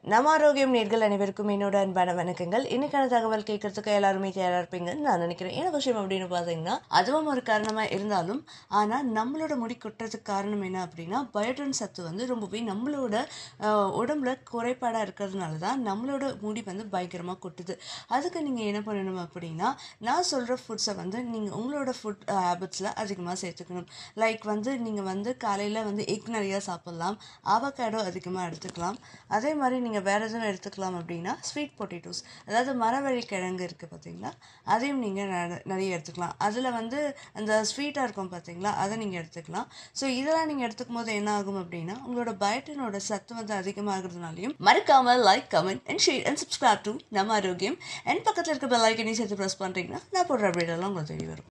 நம்ம ஆரோக்கியம் நேர்கள் அனைவருக்கும் என்னோட அன்பான வணக்கங்கள் இன்னைக்கான தகவல் கேட்கறதுக்கு எல்லாருமே தயாரா இருப்பீங்கன்னு நான் நினைக்கிறேன் என்ன விஷயம் அப்படின்னு பார்த்தீங்கன்னா அதுவும் ஒரு காரணமா இருந்தாலும் ஆனா நம்மளோட முடி கொட்டுறதுக்கு காரணம் என்ன அப்படின்னா பயோட்டின் சத்து வந்து ரொம்பவே நம்மளோட ஆஹ், உடம்புல குறைபாடா இருக்கிறதுனால தான் நம்மளோட முடி வந்து பயங்கரமா கொட்டுது அதுக்கு நீங்க என்ன பண்ணணும் அப்படின்னா நான் சொல்ற ஃபுட்ஸை வந்து நீங்க உங்களோட ஃபுட் ஹேபிட்ஸ்ல அதிகமாக சேர்த்துக்கணும் லைக் வந்து நீங்க வந்து காலையில வந்து எக் நிறைய சாப்பிடலாம் ஆவக்காடோ அதிகமாக எடுத்துக்கலாம் அதே மாதிரி நீங்கள் வேறு எதுவும் எடுத்துக்கலாம் அப்படின்னா ஸ்வீட் பொட்டேட்டோஸ் அதாவது மரவள்ளி கிழங்கு இருக்குது பார்த்தீங்களா அதையும் நீங்கள் நிறைய எடுத்துக்கலாம் அதில் வந்து அந்த ஸ்வீட்டாக இருக்கும் பார்த்தீங்களா அதை நீங்கள் எடுத்துக்கலாம் ஸோ இதெல்லாம் நீங்கள் எடுத்துக்கும் போது என்ன ஆகும் அப்படின்னா உங்களோட பயோட்டினோட சத்து வந்து அதிகமாகிறதுனாலையும் மறக்காமல் like comment and share and subscribe to நம்ம ஆரோக்கியம் அண்ட் பக்கத்தில் இருக்க பெல் ஐக்கனையும் சேர்த்து ப்ரெஸ் பண்ணுறீங்கன்னா நான் போடுற அப்டேட் எல்லாம் உங்களுக்கு தெரிய வரும்